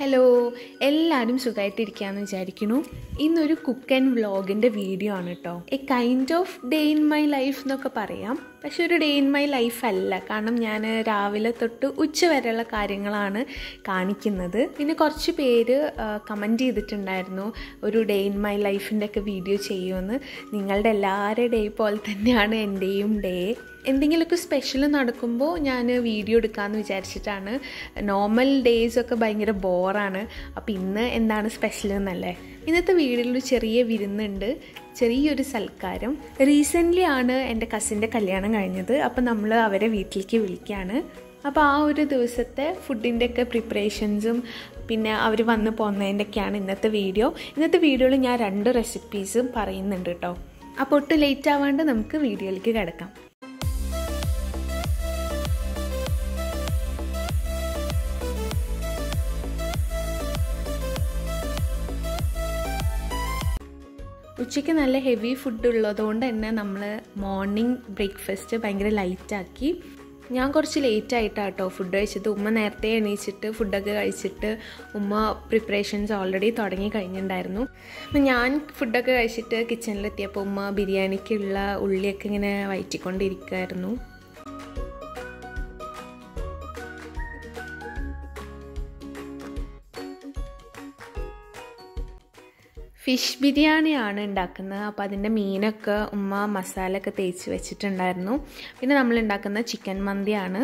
hello എല്ലാവരും സുഖമായിട്ടിരിക്കുകയെന്ന് വിചാരിക്കുന്നു ഇന്നൊരു കുക്ക് ആൻഡ് വ്ളോഗിൻ്റെ വീഡിയോ ആണ് കേട്ടോ a kind of day in my life എന്നൊക്കെ പറയാം പക്ഷെ ഒരു ഡേ ഇൻ മൈ ലൈഫ് അല്ല കാരണം ഞാൻ രാവിലെ തൊട്ട് ഉച്ച വരെയുള്ള കാര്യങ്ങളാണ് കാണിക്കുന്നത് പിന്നെ കുറച്ച് പേര് കമൻറ്റ് ചെയ്തിട്ടുണ്ടായിരുന്നു ഒരു ഡേ ഇൻ മൈ ലൈഫിൻ്റെ ഒക്കെ വീഡിയോ ചെയ്യുമെന്ന് നിങ്ങളുടെ എല്ലാവരുടെ ഡേ പോലെ തന്നെയാണ് എൻ്റെയും ഡേ എന്തെങ്കിലുമൊക്കെ സ്പെഷ്യൽ നടക്കുമ്പോൾ ഞാൻ വീഡിയോ എടുക്കാമെന്ന് വിചാരിച്ചിട്ടാണ് നോർമൽ ഡേയ്സ് ഒക്കെ ഭയങ്കര ബോറാണ് അപ്പോൾ ഇന്ന് എന്താണ് സ്പെഷ്യൽ എന്നല്ലേ ഇന്നത്തെ വീഡിയോയിൽ ഒരു ചെറിയ വിരുന്നുണ്ട് ചെറിയൊരു സൽക്കാരം റീസെൻ്റ്ലി ആണ് എൻ്റെ കസിൻ്റെ കല്യാണം കഴിഞ്ഞത് അപ്പോൾ നമ്മൾ അവരെ വീട്ടിലേക്ക് വിളിക്കുകയാണ് അപ്പോൾ ആ ഒരു ദിവസത്തെ ഫുഡിൻ്റെ ഒക്കെ പ്രിപ്പറേഷൻസും പിന്നെ അവർ വന്ന് പോകുന്നതിൻ്റെയൊക്കെയാണ് ഇന്നത്തെ വീഡിയോ ഇന്നത്തെ വീഡിയോയിൽ ഞാൻ രണ്ട് റെസിപ്പീസും പറയുന്നുണ്ട് കേട്ടോ അപ്പോൾ ഒട്ടും ലേറ്റ് ആവാണ്ട് നമുക്ക് വീഡിയോയിലേക്ക് കിടക്കാം ഉച്ചയ്ക്ക് നല്ല ഹെവി ഫുഡ് ഉള്ളതുകൊണ്ട് തന്നെ നമ്മൾ മോർണിംഗ് ബ്രേക്ക്ഫാസ്റ്റ് ഭയങ്കര ലൈറ്റാക്കി ഞാൻ കുറച്ച് ലേറ്റ് ആയിട്ടാണ് കേട്ടോ ഫുഡ് കഴിച്ചത് ഉമ്മ നേരത്തെ എണീച്ചിട്ട് ഫുഡൊക്കെ കഴിച്ചിട്ട് ഉമ്മ പ്രിപ്പറേഷൻസ് ഓൾറെഡി തുടങ്ങി കഴിഞ്ഞിട്ടുണ്ടായിരുന്നു അപ്പം ഞാൻ ഫുഡൊക്കെ കഴിച്ചിട്ട് കിച്ചണിലെത്തിയപ്പോൾ ഉമ്മ ബിരിയാണിക്കുള്ള ഉള്ളിയൊക്കെ ഇങ്ങനെ വയറ്റിക്കൊണ്ടിരിക്കുമായിരുന്നു ഫിഷ് ബിരിയാണിയാണ് ഉണ്ടാക്കുന്നത് അപ്പോൾ അതിൻ്റെ മീനൊക്കെ ഉമ്മ മസാല ഒക്കെ തേച്ച് വെച്ചിട്ടുണ്ടായിരുന്നു പിന്നെ നമ്മൾ ഉണ്ടാക്കുന്ന ചിക്കൻ മന്തിയാണ്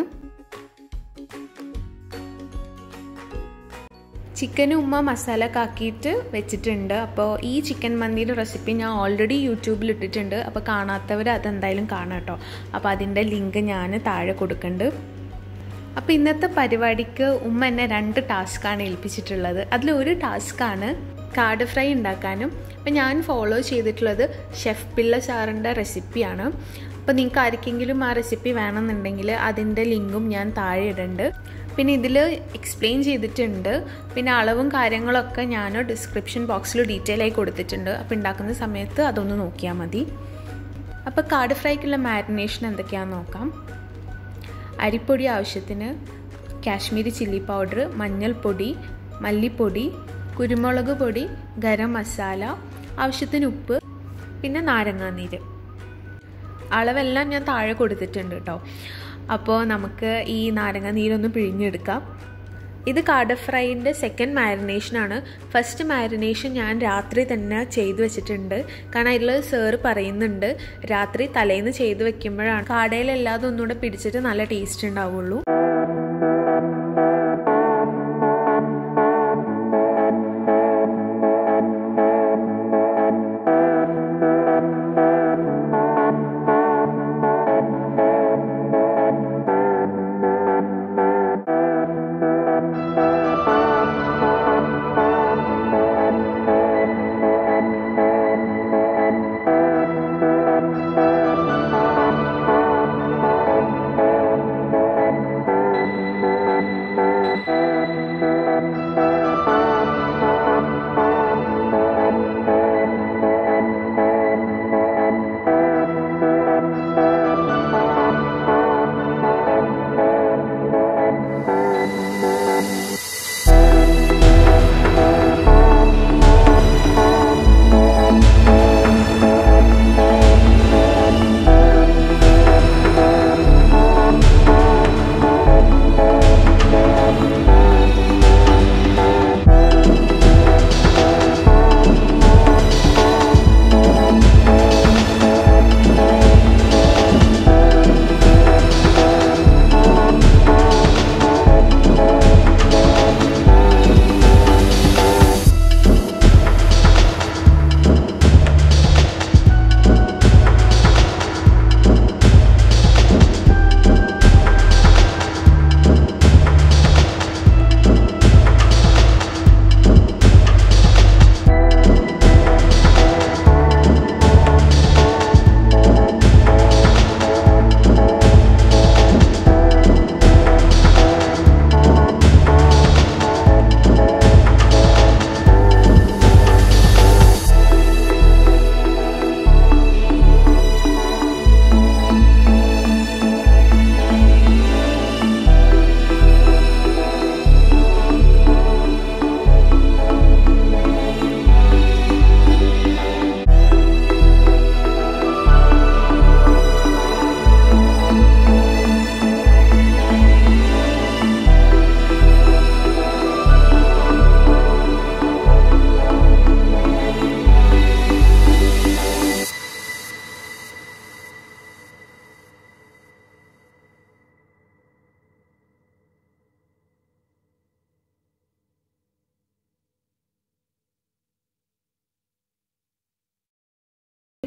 ചിക്കനും ഉമ്മ മസാല ഒക്കെ ആക്കിയിട്ട് വെച്ചിട്ടുണ്ട് അപ്പോൾ ഈ ചിക്കൻ മന്തിയുടെ റെസിപ്പി ഞാൻ ഓൾറെഡി യൂട്യൂബിൽ ഇട്ടിട്ടുണ്ട് അപ്പോൾ കാണാത്തവർ അതെന്തായാലും കാണാം കേട്ടോ അപ്പോൾ അതിൻ്റെ ലിങ്ക് ഞാൻ താഴെ കൊടുക്കുന്നുണ്ട് അപ്പോൾ ഇന്നത്തെ പരിപാടിക്ക് ഉമ്മ എന്നെ രണ്ട് ടാസ്ക്കാണ് ഏൽപ്പിച്ചിട്ടുള്ളത് അതിലൊരു ടാസ്ക്കാണ് കാർഡ് ഫ്രൈ ഉണ്ടാക്കാനും അപ്പം ഞാൻ ഫോളോ ചെയ്തിട്ടുള്ളത് ഷെഫ് പിള്ള സാറിൻ്റെ റെസിപ്പിയാണ് അപ്പോൾ നിങ്ങൾക്ക് ആർക്കെങ്കിലും ആ റെസിപ്പി വേണമെന്നുണ്ടെങ്കിൽ അതിൻ്റെ ലിങ്കും ഞാൻ താഴെ ഇടുന്നുണ്ട് പിന്നെ ഇതിൽ എക്സ്പ്ലെയിൻ ചെയ്തിട്ടുണ്ട് പിന്നെ അളവും കാര്യങ്ങളൊക്കെ ഞാൻ ഡിസ്ക്രിപ്ഷൻ ബോക്സിൽ ഡീറ്റെയിൽ ആയി കൊടുത്തിട്ടുണ്ട് അപ്പോൾ ഉണ്ടാക്കുന്ന സമയത്ത് അതൊന്ന് നോക്കിയാൽ മതി അപ്പോൾ കാർഡ് ഫ്രൈക്കുള്ള മാരിനേഷൻ എന്തൊക്കെയാണെന്ന് നോക്കാം അരിപ്പൊടി ആവശ്യത്തിന് കാശ്മീരി ചില്ലി പൗഡർ മഞ്ഞൾപ്പൊടി മല്ലിപ്പൊടി കുരുമുളക് പൊടി ഗരം മസാല ആവശ്യത്തിന് ഉപ്പ് പിന്നെ നാരങ്ങാനീര് അളവെല്ലാം ഞാൻ താഴെ കൊടുത്തിട്ടുണ്ട് കേട്ടോ അപ്പോൾ നമുക്ക് ഈ നാരങ്ങ നീരൊന്ന് പിഴിഞ്ഞെടുക്കാം ഇത് കാട ഫ്രൈൻ്റെ സെക്കൻഡ് മാരിനേഷനാണ് ഫസ്റ്റ് മാരിനേഷൻ ഞാൻ രാത്രി തന്നെ ചെയ്തു വെച്ചിട്ടുണ്ട് കാരണം അതിൽ സേറ് പറയുന്നുണ്ട് രാത്രി തലേന്ന് ചെയ്തു വെക്കുമ്പോഴാണ് കാടയിലല്ലാതെ ഒന്നുകൂടെ പിടിച്ചിട്ട് നല്ല ടേസ്റ്റ് ഉണ്ടാവുള്ളൂ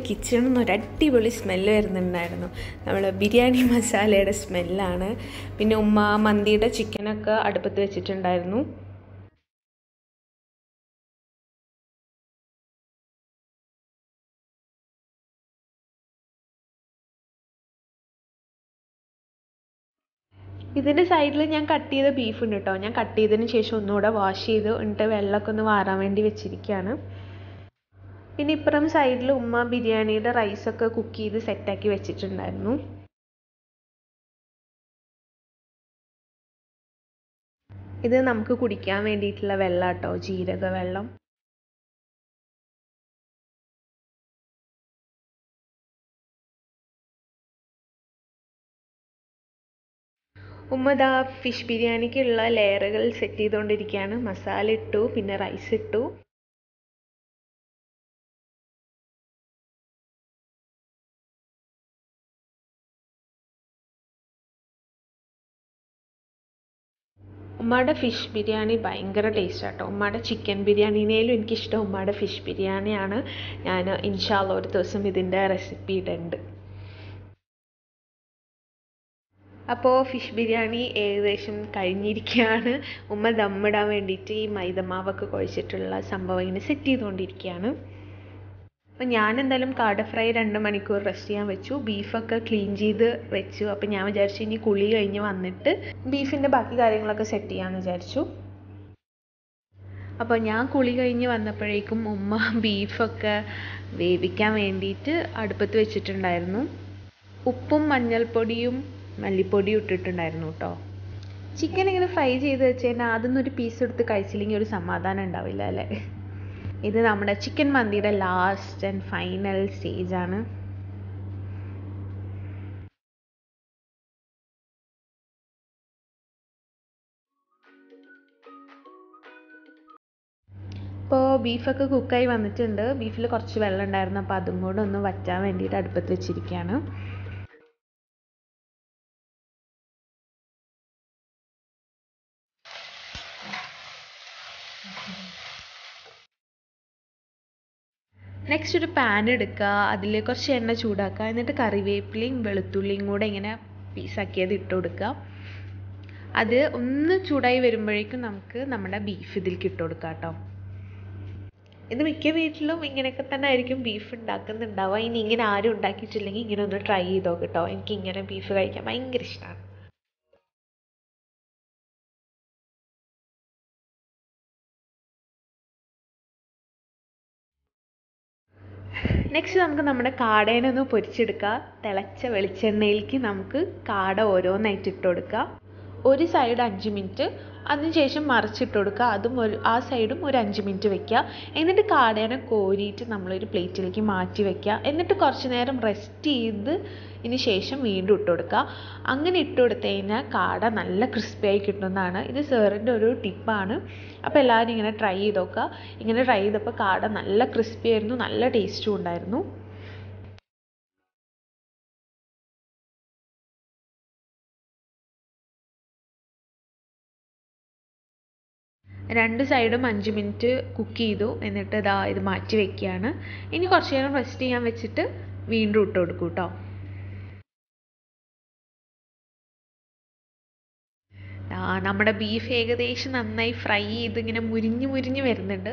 കിച്ചണിൽ നിന്ന് ഒരു അടിപൊളി സ്മെല്ല് വരുന്നുണ്ടായിരുന്നു നമ്മൾ ബിരിയാണി മസാലയുടെ സ്മെല്ലാണ് പിന്നെ ഉമ്മ മന്തിയുടെ ചിക്കനൊക്കെ അടുപ്പത്ത് വെച്ചിട്ടുണ്ടായിരുന്നു ഇതിൻ്റെ സൈഡിൽ ഞാൻ കട്ട് ചെയ്ത ബീഫ് ഉണ്ട് കേട്ടോ ഞാൻ കട്ട് ചെയ്തതിന് ശേഷം ഒന്നുകൂടെ വാഷ് ചെയ്ത് എന്നിട്ട് വെള്ളമൊക്കെ ഒന്ന് വാറാൻ വേണ്ടി വെച്ചിരിക്കുകയാണ് പിന്നെ ഇപ്പുറം സൈഡിൽ ഉമ്മ ബിരിയാണിയുടെ റൈസൊക്കെ കുക്ക് ചെയ്ത് സെറ്റാക്കി വെച്ചിട്ടുണ്ടായിരുന്നു ഇത് നമുക്ക് കുടിക്കാൻ വേണ്ടിയിട്ടുള്ള വെള്ളം കേട്ടോ ജീരക വെള്ളം ഉമ്മ ദാ ഫിഷ് ബിരിയാണിക്കുള്ള ലെയറുകൾ സെറ്റ് ചെയ്തുകൊണ്ടിരിക്കുകയാണ് മസാല ഇട്ടു പിന്നെ റൈസ് ഇട്ടു ഉമ്മയുടെ ഫിഷ് ബിരിയാണി ഭയങ്കര ടേസ്റ്റ് ആട്ടോ ഉമ്മയുടെ ചിക്കൻ ബിരിയാണിനേലും എനിക്കിഷ്ടം ഉമ്മയുടെ ഫിഷ് ബിരിയാണിയാണ് ഞാൻ ഇൻഷാല്ല ഒരു ദിവസം ഇതിൻ്റെ റെസിപ്പി ഇടുന്നുണ്ട് അപ്പോൾ ഫിഷ് ബിരിയാണി ഏകദേശം കഴിഞ്ഞിരിക്കുകയാണ് ഉമ്മ ദമ്മിടാൻ വേണ്ടിയിട്ട് ഈ മൈദമാവൊക്കെ കുഴച്ചിട്ടുള്ള സംഭവം ഇങ്ങനെ സെറ്റ് ചെയ്തുകൊണ്ടിരിക്കുകയാണ് അപ്പം ഞാൻ എന്തായാലും കാട ഫ്രൈ രണ്ട് മണിക്കൂർ റെസ്റ്റ് ചെയ്യാൻ വെച്ചു ബീഫൊക്കെ ക്ലീൻ ചെയ്ത് വെച്ചു അപ്പം ഞാൻ വിചാരിച്ചു ഇനി കുളി കഴിഞ്ഞ് വന്നിട്ട് ബീഫിൻ്റെ ബാക്കി കാര്യങ്ങളൊക്കെ സെറ്റ് ചെയ്യാമെന്ന് വിചാരിച്ചു അപ്പോൾ ഞാൻ കുളി കഴിഞ്ഞ് വന്നപ്പോഴേക്കും ഉമ്മ ബീഫൊക്കെ വേവിക്കാൻ വേണ്ടിയിട്ട് അടുപ്പത്ത് വെച്ചിട്ടുണ്ടായിരുന്നു ഉപ്പും മഞ്ഞൾപ്പൊടിയും മല്ലിപ്പൊടിയും ഇട്ടിട്ടുണ്ടായിരുന്നു കേട്ടോ ചിക്കൻ ഇങ്ങനെ ഫ്രൈ ചെയ്ത് വെച്ച് കഴിഞ്ഞാൽ അതിൽ ഒരു പീസ് എടുത്ത് കഴിച്ചില്ലെങ്കിൽ ഒരു സമാധാനം ഉണ്ടാവില്ല അല്ലേ ഇത് നമ്മുടെ ചിക്കൻ മന്തിയുടെ ലാസ്റ്റ് ആൻഡ് ഫൈനൽ സ്റ്റേജ് ആണ് ഇപ്പോൾ ബീഫൊക്കെ കുക്കായി വന്നിട്ടുണ്ട് ബീഫിൽ കുറച്ച് വെള്ളം ഉണ്ടായിരുന്നു അപ്പോൾ അതും കൂടെ ഒന്ന് വറ്റാൻ വേണ്ടിയിട്ട് അടുപ്പത്ത് വെച്ചിരിക്കുകയാണ് നെക്സ്റ്റ് ഒരു പാൻ എടുക്കുക അതിൽ കുറച്ച് എണ്ണ ചൂടാക്കുക എന്നിട്ട് കറിവേപ്പിലയും വെളുത്തുള്ളിയും കൂടെ ഇങ്ങനെ പീസാക്കിയത് ഇട്ട് കൊടുക്കുക അത് ഒന്ന് ചൂടായി വരുമ്പോഴേക്കും നമുക്ക് നമ്മുടെ ബീഫ് ഇതിലേക്ക് ഇട്ട് കൊടുക്കാം കേട്ടോ ഇത് മിക്ക വീട്ടിലും ഇങ്ങനെയൊക്കെ തന്നെ ആയിരിക്കും ബീഫ് ഉണ്ടാക്കുന്നുണ്ടാവുക ഇനി ഇങ്ങനെ ആരും ഉണ്ടാക്കിയിട്ടില്ലെങ്കിൽ ഇങ്ങനെ ഒന്ന് ട്രൈ ചെയ്തോ കേട്ടോ എനിക്ക് ഇങ്ങനെ ബീഫ് കഴിക്കാൻ ഭയങ്കര ഇഷ്ടമാണ് നെക്സ്റ്റ് നമുക്ക് നമ്മുടെ കാടേനെ ഒന്ന് പൊരിച്ചെടുക്കുക തിളച്ച വെളിച്ചെണ്ണയിലേക്ക് നമുക്ക് കാട ഓരോന്നായിട്ട് ഇട്ട് കൊടുക്കുക ഒരു സൈഡ് അഞ്ച് മിനിറ്റ് അതിനുശേഷം മറിച്ചിട്ട് കൊടുക്കുക അതും ഒരു ആ സൈഡും ഒരു അഞ്ച് മിനിറ്റ് വെക്കുക എന്നിട്ട് കാടേനെ കോരിയിട്ട് നമ്മളൊരു പ്ലേറ്റിലേക്ക് മാറ്റി വെക്കുക എന്നിട്ട് കുറച്ച് നേരം റെസ്റ്റ് ചെയ്ത് ഇതിന് ശേഷം വീണ്ടും ഇട്ട് കൊടുക്കുക അങ്ങനെ ഇട്ട് കൊടുത്തു കഴിഞ്ഞാൽ കാട നല്ല ക്രിസ്പിയായി കിട്ടുന്നതാണ് ഇത് സാറിൻ്റെ ഒരു ടിപ്പാണ് അപ്പോൾ എല്ലാവരും ഇങ്ങനെ ട്രൈ ചെയ്ത് നോക്കുക ഇങ്ങനെ ട്രൈ ചെയ്തപ്പോൾ കാട നല്ല ക്രിസ്പി ആയിരുന്നു നല്ല ടേസ്റ്റും ഉണ്ടായിരുന്നു രണ്ട് സൈഡും അഞ്ച് മിനിറ്റ് കുക്ക് ചെയ്തു എന്നിട്ട് ഇതാ ഇത് മാറ്റി വെക്കുകയാണ് ഇനി കുറച്ച് നേരം റെസ്റ്റ് ചെയ്യാൻ വെച്ചിട്ട് വീണ്ടും ഇട്ട് കൊടുക്കും കേട്ടോ നമ്മുടെ ബീഫ് ഏകദേശം നന്നായി ഫ്രൈ ചെയ്ത് ഇങ്ങനെ മുരിഞ്ഞ് മുരിഞ്ഞ് വരുന്നുണ്ട്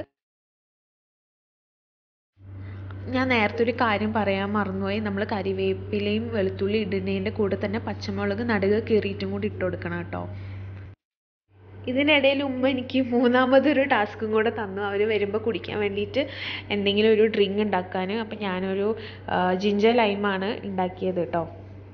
ഞാൻ നേരത്തെ ഒരു കാര്യം പറയാൻ മറന്നുപോയി നമ്മൾ കരിവേപ്പിലയും വെളുത്തുള്ളി ഇടുന്നതിൻ്റെ കൂടെ തന്നെ പച്ചമുളക് നടുക കീറിയിട്ടും കൂടി ഇട്ട് കൊടുക്കണം കേട്ടോ ഇതിനിടയിൽ ഉമ്മ എനിക്ക് മൂന്നാമതൊരു ടാസ്കും കൂടെ തന്നു അവർ വരുമ്പോൾ കുടിക്കാൻ വേണ്ടിയിട്ട് എന്തെങ്കിലും ഒരു ഡ്രിങ്ക് ഉണ്ടാക്കാൻ അപ്പം ഞാനൊരു ജിഞ്ചർ ലൈമാണ് ഉണ്ടാക്കിയത് കേട്ടോ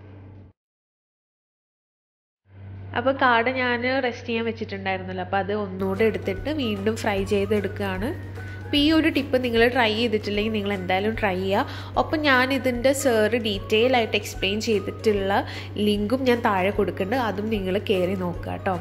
അപ്പോൾ കാട ഞാൻ റെസ്റ്റ് ചെയ്യാൻ വെച്ചിട്ടുണ്ടായിരുന്നല്ലോ അപ്പോൾ അത് ഒന്നുകൂടെ എടുത്തിട്ട് വീണ്ടും ഫ്രൈ ചെയ്തെടുക്കുകയാണ് അപ്പോൾ ഈ ഒരു ടിപ്പ് നിങ്ങൾ ട്രൈ ചെയ്തിട്ടില്ലെങ്കിൽ നിങ്ങൾ എന്തായാലും ട്രൈ ചെയ്യുക ഒപ്പം ഞാൻ ഇതിൻ്റെ സാറ് ഡീറ്റെയിൽ ആയിട്ട് എക്സ്പ്ലെയിൻ ചെയ്തിട്ടുള്ള ലിങ്കും ഞാൻ താഴെ കൊടുക്കുന്നുണ്ട് അതും നിങ്ങൾ കയറി നോക്കുക കേട്ടോ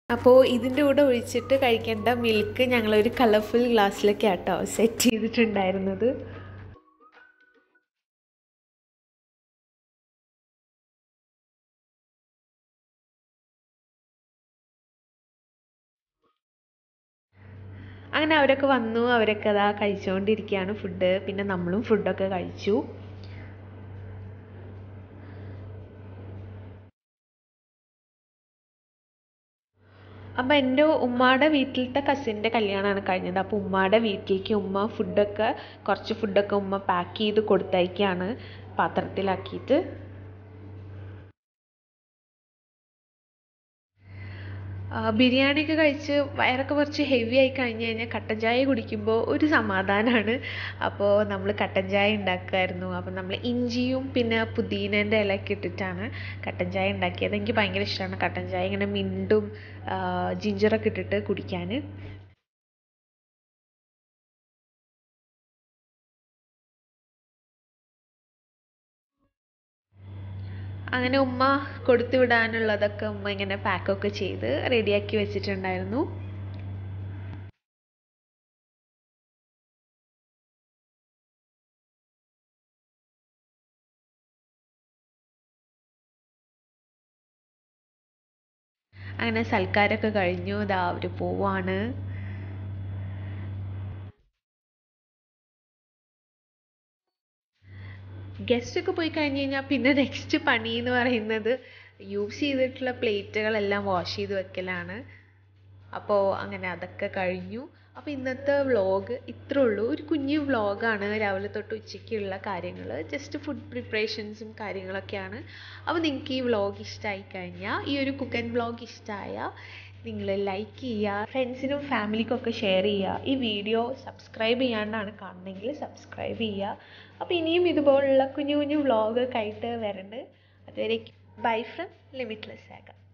അപ്പോൾ ഇതിൻ്റെ കൂടെ ഒഴിച്ചിട്ട് കഴിക്കേണ്ട മിൽക്ക് ഞങ്ങളൊരു കളർഫുൾ ഗ്ലാസ്സിലൊക്കെ ആട്ടോ സെറ്റ് ചെയ്തിട്ടുണ്ടായിരുന്നത് അങ്ങനെ അവരൊക്കെ വന്നു അവരൊക്കെ അതാ കഴിച്ചുകൊണ്ടിരിക്കുകയാണ് ഫുഡ് പിന്നെ നമ്മളും ഫുഡൊക്കെ കഴിച്ചു അപ്പം എൻ്റെ ഉമ്മയുടെ വീട്ടിലത്തെ കസിൻ്റെ കല്യാണമാണ് കഴിഞ്ഞത് അപ്പോൾ ഉമ്മയുടെ വീട്ടിലേക്ക് ഉമ്മ ഫുഡൊക്കെ കുറച്ച് ഫുഡൊക്കെ ഉമ്മ പാക്ക് ചെയ്ത് കൊടുത്തയക്കുകയാണ് പാത്രത്തിലാക്കിയിട്ട് ബിരിയാണിയൊക്കെ കഴിച്ച് വയറൊക്കെ കുറച്ച് ഹെവി ആയി കഴിഞ്ഞ് കഴിഞ്ഞാൽ കട്ടൻ ചായ കുടിക്കുമ്പോൾ ഒരു സമാധാനമാണ് അപ്പോൾ നമ്മൾ കട്ടൻ ചായ ഉണ്ടാക്കുമായിരുന്നു അപ്പോൾ നമ്മൾ ഇഞ്ചിയും പിന്നെ പുതിനേൻ്റെ ഇലയൊക്കെ ഇട്ടിട്ടാണ് കട്ടൻ ചായ ഉണ്ടാക്കിയത് എനിക്ക് ഭയങ്കര ഇഷ്ടമാണ് കട്ടൻ ചായ ഇങ്ങനെ മിണ്ടും ജിഞ്ചറൊക്കെ ഇട്ടിട്ട് കുടിക്കാൻ അങ്ങനെ ഉമ്മ കൊടുത്തു വിടാനുള്ളതൊക്കെ ഉമ്മ ഇങ്ങനെ പാക്കൊക്കെ ചെയ്ത് റെഡിയാക്കി വെച്ചിട്ടുണ്ടായിരുന്നു അങ്ങനെ സൽക്കാരമൊക്കെ കഴിഞ്ഞു ഇതാ അവർ പോവാണ് ഗസ്റ്റ് ഒക്കെ പോയി കഴിഞ്ഞ് കഴിഞ്ഞാൽ പിന്നെ നെക്സ്റ്റ് പണി എന്ന് പറയുന്നത് യൂസ് ചെയ്തിട്ടുള്ള പ്ലേറ്റുകളെല്ലാം വാഷ് ചെയ്ത് വെക്കലാണ് അപ്പോൾ അങ്ങനെ അതൊക്കെ കഴിഞ്ഞു അപ്പോൾ ഇന്നത്തെ വ്ളോഗ് ഇത്രേ ഉള്ളൂ ഒരു കുഞ്ഞു വ്ളോഗാണ് രാവിലെ തൊട്ട് ഉച്ചയ്ക്കുള്ള കാര്യങ്ങൾ ജസ്റ്റ് ഫുഡ് പ്രിപ്പറേഷൻസും കാര്യങ്ങളൊക്കെയാണ് അപ്പോൾ നിങ്ങൾക്ക് ഈ വ്ളോഗ് ഇഷ്ടമായി കഴിഞ്ഞാൽ ഈ ഒരു കുക്ക് ആൻഡ് വ്ളോഗ് ഇഷ്ടമായാൽ നിങ്ങൾ ലൈക്ക് ചെയ്യുക ഫ്രണ്ട്സിനും ഫാമിലിക്കും ഒക്കെ ഷെയർ ചെയ്യുക ഈ വീഡിയോ സബ്സ്ക്രൈബ് ചെയ്യാണ്ടാണ് കാണുന്നതെങ്കിൽ സബ്സ്ക്രൈബ് ചെയ്യുക അപ്പോൾ ഇനിയും ഇതുപോലുള്ള കുഞ്ഞു കുഞ്ഞു വ്ളോഗൊക്കെ ആയിട്ട് വരണ്ട് അതുവരെ ബൈ ഫ്രം ലിമിറ്റ്ലെസ് ആകാം